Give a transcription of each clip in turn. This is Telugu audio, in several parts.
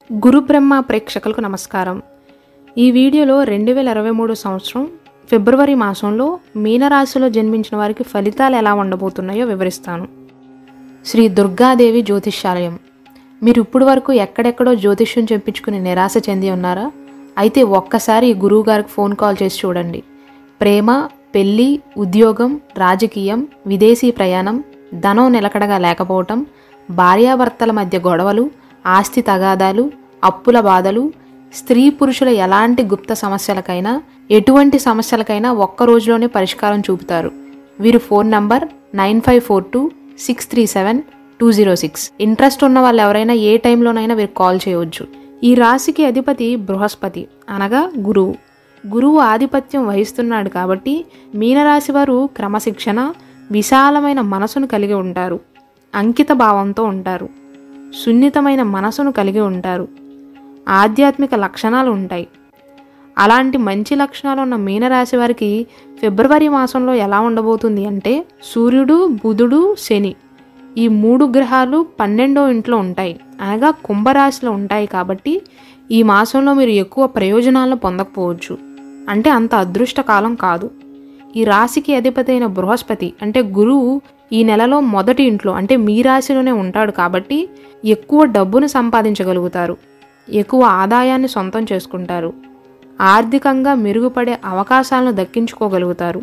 గురు బ్రహ్మ ప్రేక్షకులకు నమస్కారం ఈ వీడియోలో రెండు వేల ఇరవై మూడు సంవత్సరం ఫిబ్రవరి మాసంలో మీనరాశిలో జన్మించిన వారికి ఫలితాలు ఎలా ఉండబోతున్నాయో వివరిస్తాను శ్రీ దుర్గాదేవి జ్యోతిష్యాలయం మీరు ఇప్పుడు వరకు ఎక్కడెక్కడో జ్యోతిష్యం చెప్పించుకుని నిరాశ చెంది ఉన్నారా అయితే ఒక్కసారి ఈ గురువు గారికి ఫోన్ కాల్ చేసి చూడండి ప్రేమ పెళ్లి ఉద్యోగం రాజకీయం విదేశీ ప్రయాణం ధనం నిలకడగా లేకపోవటం భార్యాభర్తల మధ్య గొడవలు ఆస్తి తగాదాలు అప్పుల బాధలు స్త్రీ పురుషుల ఎలాంటి గుప్త సమస్యలకైనా ఎటువంటి సమస్యలకైనా ఒక్క రోజులోనే పరిష్కారం చూపుతారు వీరి phone number nine five four two six three seven two zero six interest ఉన్న వాళ్ళు ఎవరైనా ఏ టైంలోనైనా వీరికి కాల్ చేయవచ్చు ఈ రాశికి అధిపతి బృహస్పతి అనగా గురువు గురువు ఆధిపత్యం వహిస్తున్నాడు కాబట్టి మీనరాశి వారు క్రమశిక్షణ విశాలమైన మనసును కలిగి ఉంటారు అంకిత భావంతో ఉంటారు సున్నితమైన మనసును కలిగి ఉంటారు ఆధ్యాత్మిక లక్షణాలు ఉంటాయి అలాంటి మంచి లక్షణాలు ఉన్న మీనరాశి వారికి ఫిబ్రవరి మాసంలో ఎలా ఉండబోతుంది అంటే సూర్యుడు బుధుడు శని ఈ మూడు గ్రహాలు పన్నెండో ఇంట్లో ఉంటాయి అనగా కుంభరాశిలో ఉంటాయి కాబట్టి ఈ మాసంలో మీరు ఎక్కువ ప్రయోజనాలను పొందకపోవచ్చు అంటే అంత అదృష్ట కాలం కాదు ఈ రాశికి అధిపతి అయిన బృహస్పతి అంటే గురువు ఈ నెలలో మొదటి ఇంట్లో అంటే మీ రాశిలోనే ఉంటాడు కాబట్టి ఎక్కువ డబ్బును సంపాదించగలుగుతారు ఎక్కువ ఆదాయాన్ని సొంతం చేసుకుంటారు ఆర్థికంగా మెరుగుపడే అవకాశాలను దక్కించుకోగలుగుతారు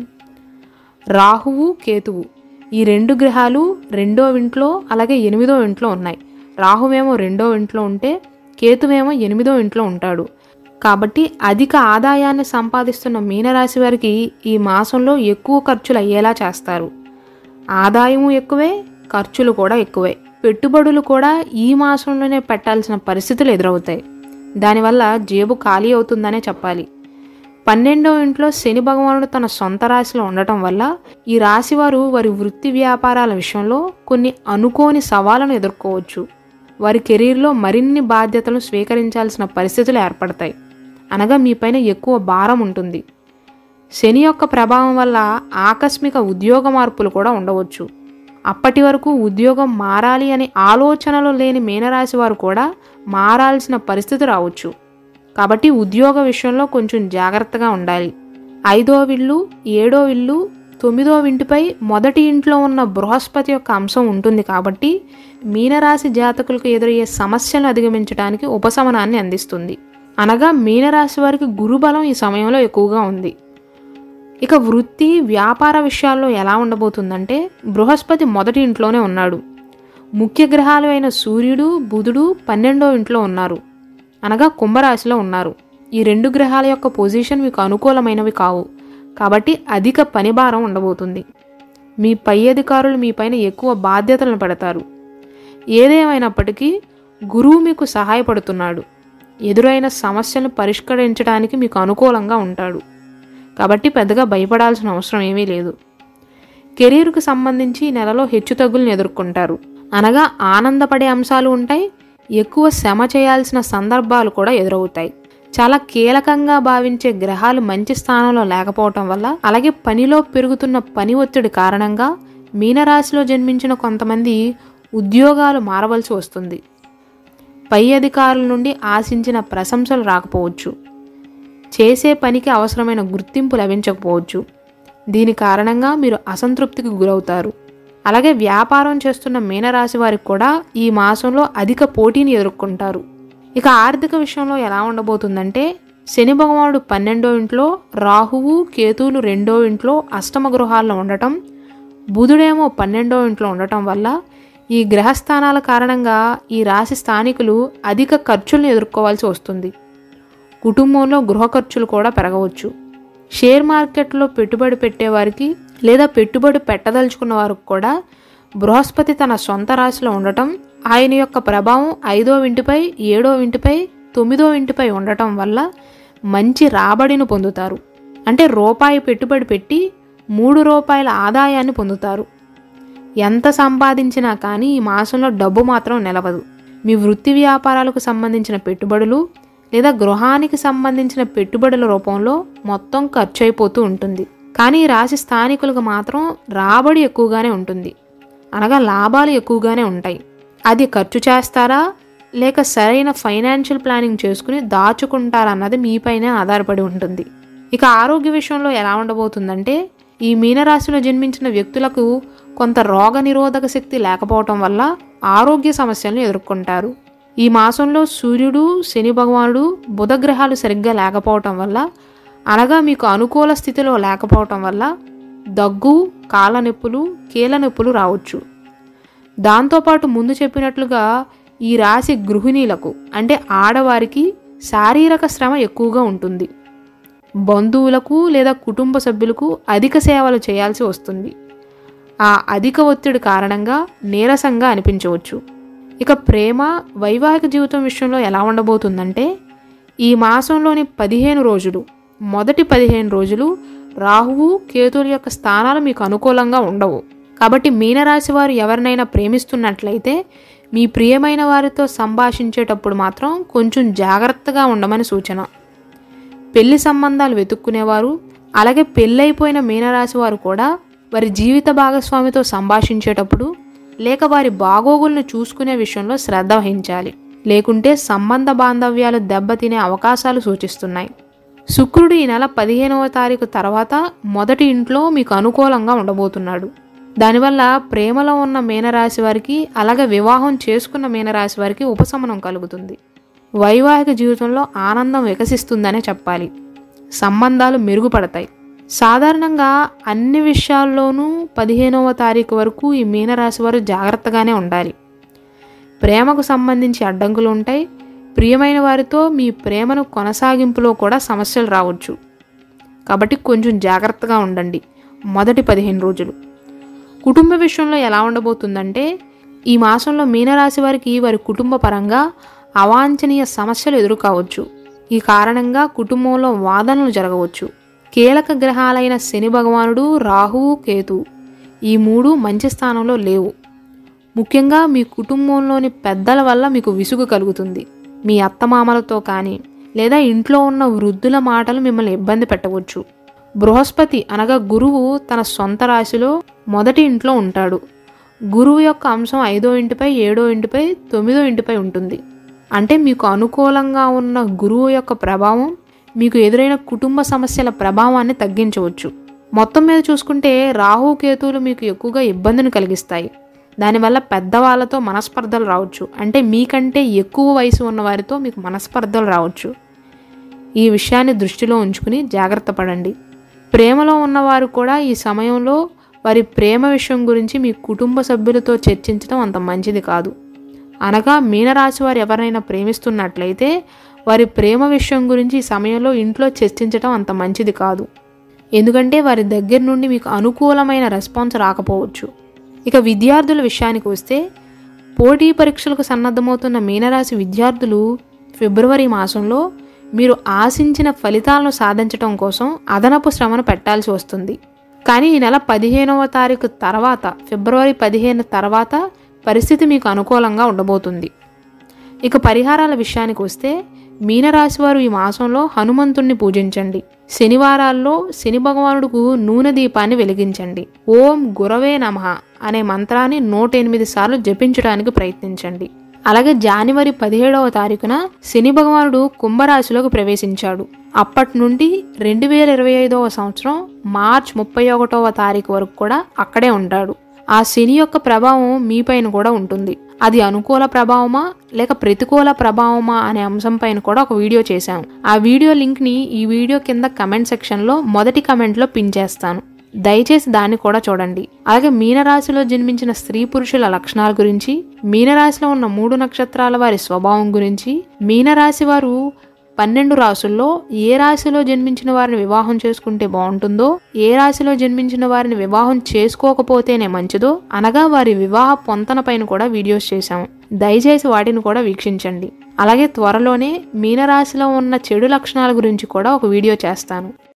రాహువు కేతువు ఈ రెండు గ్రహాలు రెండో ఇంట్లో అలాగే ఎనిమిదో ఇంట్లో ఉన్నాయి రాహువేమో రెండో ఇంట్లో ఉంటే కేతువేమో ఎనిమిదో ఇంట్లో ఉంటాడు కాబట్టి అధిక ఆదాయాన్ని సంపాదిస్తున్న మీనరాశి వారికి ఈ మాసంలో ఎక్కువ ఖర్చులు అయ్యేలా చేస్తారు ఆదాయము ఎక్కువే ఖర్చులు కూడా ఎక్కువే పెట్టుబడులు కూడా ఈ మాసంలోనే పెట్టాల్సిన పరిస్థితులు ఎదురవుతాయి దానివల్ల జేబు ఖాళీ అవుతుందనే చెప్పాలి పన్నెండో ఇంట్లో శని భగవానుడు తన సొంత రాశిలో ఉండటం వల్ల ఈ రాశి వారు వారి వృత్తి వ్యాపారాల విషయంలో కొన్ని అనుకోని సవాళ్లను ఎదుర్కోవచ్చు వారి కెరీర్లో మరిన్ని బాధ్యతలను స్వీకరించాల్సిన పరిస్థితులు ఏర్పడతాయి అనగా మీపైన ఎక్కువ భారం ఉంటుంది శని యొక్క ప్రభావం వల్ల ఆకస్మిక ఉద్యోగ మార్పులు కూడా ఉండవచ్చు అప్పటి వరకు ఉద్యోగం మారాలి అనే ఆలోచనలు లేని మీనరాశి వారు కూడా మారాల్సిన పరిస్థితి రావచ్చు కాబట్టి ఉద్యోగ విషయంలో కొంచెం జాగ్రత్తగా ఉండాలి ఐదో ఇల్లు ఏడో ఇల్లు తొమ్మిదో ఇంటిపై మొదటి ఇంట్లో ఉన్న బృహస్పతి యొక్క అంశం ఉంటుంది కాబట్టి మీనరాశి జాతకులకు ఎదురయ్యే సమస్యలను అధిగమించడానికి ఉపశమనాన్ని అందిస్తుంది అనగా మీనరాశి వారికి గురుబలం ఈ సమయంలో ఎక్కువగా ఉంది ఇక వృత్తి వ్యాపార విషయాల్లో ఎలా ఉండబోతుందంటే బృహస్పతి మొదటి ఇంట్లోనే ఉన్నాడు ముఖ్య గ్రహాలు అయిన సూర్యుడు బుధుడు పన్నెండో ఇంట్లో ఉన్నారు అనగా కుంభరాశిలో ఉన్నారు ఈ రెండు గ్రహాల యొక్క పొజిషన్ మీకు అనుకూలమైనవి కావు కాబట్టి అధిక పనిభారం ఉండబోతుంది మీ పై అధికారులు మీ పైన ఎక్కువ బాధ్యతలను పెడతారు ఏదేమైనప్పటికీ గురువు మీకు సహాయపడుతున్నాడు ఎదురైన సమస్యలను పరిష్కరించడానికి మీకు అనుకూలంగా ఉంటాడు కాబట్టి పెద్దగా భయపడాల్సిన అవసరం ఏమీ లేదు కెరీర్కు సంబంధించి ఈ నెలలో హెచ్చుతగ్గులను ఎదుర్కొంటారు అనగా ఆనందపడే అంశాలు ఉంటాయి ఎక్కువ శ్రమ చేయాల్సిన సందర్భాలు కూడా ఎదురవుతాయి చాలా కీలకంగా భావించే గ్రహాలు మంచి స్థానంలో లేకపోవటం వల్ల అలాగే పనిలో పెరుగుతున్న పని ఒత్తిడి కారణంగా మీనరాశిలో జన్మించిన కొంతమంది ఉద్యోగాలు మారవలసి వస్తుంది పై అధికారుల నుండి ఆశించిన ప్రశంసలు రాకపోవచ్చు చేసే పనికి అవసరమైన గుర్తింపు లభించకపోవచ్చు దీని కారణంగా మీరు అసంతృప్తికి గురవుతారు అలాగే వ్యాపారం చేస్తున్న మీనరాశి వారికి కూడా ఈ మాసంలో అధిక పోటీని ఎదుర్కొంటారు ఇక ఆర్థిక విషయంలో ఎలా ఉండబోతుందంటే శని భగవానుడు పన్నెండో ఇంట్లో రాహువు కేతువులు రెండో ఇంట్లో అష్టమ గృహాల్లో ఉండటం బుధుడేమో పన్నెండో ఇంట్లో ఉండటం వల్ల ఈ గ్రహస్థానాల కారణంగా ఈ రాశి స్థానికులు అధిక ఖర్చులను ఎదుర్కోవాల్సి వస్తుంది కుటుంబంలో గృహ ఖర్చులు కూడా పెరగవచ్చు షేర్ మార్కెట్లో పెట్టుబడి పెట్టేవారికి లేదా పెట్టుబడి పెట్టదలుచుకున్న వారికి కూడా బృహస్పతి తన సొంత రాశిలో ఉండటం ఆయన యొక్క ప్రభావం ఐదో ఇంటిపై ఏడో ఇంటిపై తొమ్మిదో ఇంటిపై ఉండటం వల్ల మంచి రాబడిని పొందుతారు అంటే రూపాయి పెట్టుబడి పెట్టి మూడు రూపాయల ఆదాయాన్ని పొందుతారు ఎంత సంపాదించినా కానీ ఈ మాసంలో డబ్బు మాత్రం నిలవదు మీ వృత్తి వ్యాపారాలకు సంబంధించిన పెట్టుబడులు లేదా గృహానికి సంబంధించిన పెట్టుబడుల రూపంలో మొత్తం ఖర్చు అయిపోతూ ఉంటుంది కానీ ఈ రాశి స్థానికులకు మాత్రం రాబడి ఎక్కువగానే ఉంటుంది అనగా లాభాలు ఎక్కువగానే ఉంటాయి అది ఖర్చు చేస్తారా లేక సరైన ఫైనాన్షియల్ ప్లానింగ్ చేసుకుని దాచుకుంటారన్నది మీపైనే ఆధారపడి ఉంటుంది ఇక ఆరోగ్య విషయంలో ఎలా ఉండబోతుందంటే ఈ మీనరాశిలో జన్మించిన వ్యక్తులకు కొంత రోగ నిరోధక శక్తి లేకపోవటం వల్ల ఆరోగ్య సమస్యలను ఎదుర్కొంటారు ఈ మాసంలో సూర్యుడు శని భగవానుడు బుధ గ్రహాలు సరిగ్గా లేకపోవటం వల్ల అనగా మీకు అనుకూల స్థితిలో లేకపోవటం వల్ల దగ్గు కాళ్ళ నొప్పులు కీళ్ళ నొప్పులు రావచ్చు దాంతోపాటు ముందు చెప్పినట్లుగా ఈ రాశి గృహిణీలకు అంటే ఆడవారికి శారీరక శ్రమ ఎక్కువగా ఉంటుంది బంధువులకు లేదా కుటుంబ సభ్యులకు అధిక సేవలు చేయాల్సి వస్తుంది ఆ అధిక ఒత్తిడి కారణంగా నీరసంగా అనిపించవచ్చు ఇక ప్రేమ వైవాహిక జీవితం విషయంలో ఎలా ఉండబోతుందంటే ఈ మాసంలోని పదిహేను రోజులు మొదటి పదిహేను రోజులు రాహువు కేతువుల యొక్క స్థానాలు మీకు అనుకూలంగా ఉండవు కాబట్టి మీనరాశి వారు ఎవరినైనా ప్రేమిస్తున్నట్లయితే మీ ప్రియమైన వారితో సంభాషించేటప్పుడు మాత్రం కొంచెం జాగ్రత్తగా ఉండమని సూచన పెళ్లి సంబంధాలు వెతుక్కునేవారు అలాగే పెళ్ళైపోయిన మీనరాశి వారు కూడా వారి జీవిత భాగస్వామితో సంభాషించేటప్పుడు లేక వారి బాగోగులను చూసుకునే విషయంలో శ్రద్ధ వహించాలి లేకుంటే సంబంధ బాంధవ్యాలు దెబ్బతినే అవకాశాలు సూచిస్తున్నాయి శుక్రుడు ఈ నెల పదిహేనవ తారీఖు తర్వాత మొదటి ఇంట్లో మీకు అనుకూలంగా ఉండబోతున్నాడు దానివల్ల ప్రేమలో ఉన్న మీనరాశి వారికి అలాగే వివాహం చేసుకున్న మీనరాశి వారికి ఉపశమనం కలుగుతుంది వైవాహిక జీవితంలో ఆనందం వికసిస్తుందనే చెప్పాలి సంబంధాలు మెరుగుపడతాయి సాధారణంగా అన్ని విషయాల్లోనూ పదిహేనవ తారీఖు వరకు ఈ మీనరాశి వారు జాగ్రత్తగానే ఉండాలి ప్రేమకు సంబంధించి అడ్డంకులు ఉంటాయి ప్రియమైన వారితో మీ ప్రేమను కొనసాగింపులో కూడా సమస్యలు రావచ్చు కాబట్టి కొంచెం జాగ్రత్తగా ఉండండి మొదటి పదిహేను రోజులు కుటుంబ విషయంలో ఎలా ఉండబోతుందంటే ఈ మాసంలో మీనరాశి వారికి వారి కుటుంబ పరంగా అవాంఛనీయ సమస్యలు ఎదురుకావచ్చు ఈ కారణంగా కుటుంబంలో వాదనలు జరగవచ్చు కీలక గ్రహాలైన శని భగవానుడు రాహువు కేతు ఈ మూడు మంచి స్థానంలో లేవు ముఖ్యంగా మీ కుటుంబంలోని పెద్దల వల్ల మీకు విసుగు కలుగుతుంది మీ అత్తమామలతో కానీ లేదా ఇంట్లో ఉన్న వృద్ధుల మాటలు మిమ్మల్ని ఇబ్బంది పెట్టవచ్చు బృహస్పతి అనగా గురువు తన సొంత రాశిలో మొదటి ఇంట్లో ఉంటాడు గురువు యొక్క అంశం ఐదో ఇంటిపై ఏడో ఇంటిపై తొమ్మిదో ఇంటిపై ఉంటుంది అంటే మీకు అనుకూలంగా ఉన్న గురువు యొక్క ప్రభావం మీకు ఎదురైన కుటుంబ సమస్యల ప్రభావాన్ని తగ్గించవచ్చు మొత్తం మీద చూసుకుంటే రాహు కేతువులు మీకు ఎక్కువగా ఇబ్బందిని కలిగిస్తాయి దానివల్ల పెద్దవాళ్ళతో మనస్పర్ధలు రావచ్చు అంటే మీకంటే ఎక్కువ వయసు ఉన్న వారితో మీకు మనస్పర్ధలు రావచ్చు ఈ విషయాన్ని దృష్టిలో ఉంచుకుని జాగ్రత్త పడండి ప్రేమలో ఉన్నవారు కూడా ఈ సమయంలో వారి ప్రేమ విషయం గురించి మీ కుటుంబ సభ్యులతో చర్చించడం అంత మంచిది కాదు అనగా మీనరాశి వారు ఎవరైనా ప్రేమిస్తున్నట్లయితే వారి ప్రేమ విషయం గురించి ఈ సమయంలో ఇంట్లో చర్చించడం అంత మంచిది కాదు ఎందుకంటే వారి దగ్గర నుండి మీకు అనుకూలమైన రెస్పాన్స్ రాకపోవచ్చు ఇక విద్యార్థుల విషయానికి వస్తే పోటీ పరీక్షలకు సన్నద్ధమవుతున్న మీనరాశి విద్యార్థులు ఫిబ్రవరి మాసంలో మీరు ఆశించిన ఫలితాలను సాధించడం కోసం అదనపు శ్రమను పెట్టాల్సి వస్తుంది కానీ ఈ నెల పదిహేనవ తారీఖు తర్వాత ఫిబ్రవరి పదిహేను తర్వాత పరిస్థితి మీకు అనుకూలంగా ఉండబోతుంది ఇక పరిహారాల విషయానికి వస్తే మీనరాశి వారు ఈ మాసంలో హనుమంతుణ్ణి పూజించండి శనివారాల్లో శని భగవానుడుకు నూనె దీపాన్ని వెలిగించండి ఓం గురవే నమః అనే మంత్రాన్ని నూట ఎనిమిది సార్లు జపించడానికి ప్రయత్నించండి అలాగే జనవరి పదిహేడవ తారీఖున శని భగవానుడు కుంభరాశిలోకి ప్రవేశించాడు అప్పటి నుండి రెండు వేల ఇరవై ఐదవ సంవత్సరం మార్చ్ ముప్పై ఒకటవ తారీఖు వరకు కూడా అక్కడే ఉంటాడు ఆ శని యొక్క ప్రభావం మీపైన కూడా ఉంటుంది అది అనుకూల ప్రభావమా లేక ప్రతికూల ప్రభావమా అనే అంశం పైన కూడా ఒక వీడియో చేశాం ఆ వీడియో లింక్ ని ఈ వీడియో కింద కమెంట్ సెక్షన్ లో మొదటి కమెంట్ లో పిన్ చేస్తాను దయచేసి దాన్ని కూడా చూడండి అలాగే మీనరాశిలో జన్మించిన స్త్రీ పురుషుల లక్షణాల గురించి మీనరాశిలో ఉన్న మూడు నక్షత్రాల వారి స్వభావం గురించి మీనరాశి వారు పన్నెండు రాసుల్లో ఏ రాశిలో జన్మించిన వారిని వివాహం చేసుకుంటే బాగుంటుందో ఏ రాశిలో జన్మించిన వారిని వివాహం చేసుకోకపోతేనే మంచిదో అనగా వారి వివాహ పొంతన పైన కూడా వీడియోస్ చేశాము దయచేసి వాటిని కూడా వీక్షించండి అలాగే త్వరలోనే మీనరాశిలో ఉన్న చెడు లక్షణాల గురించి కూడా ఒక వీడియో చేస్తాను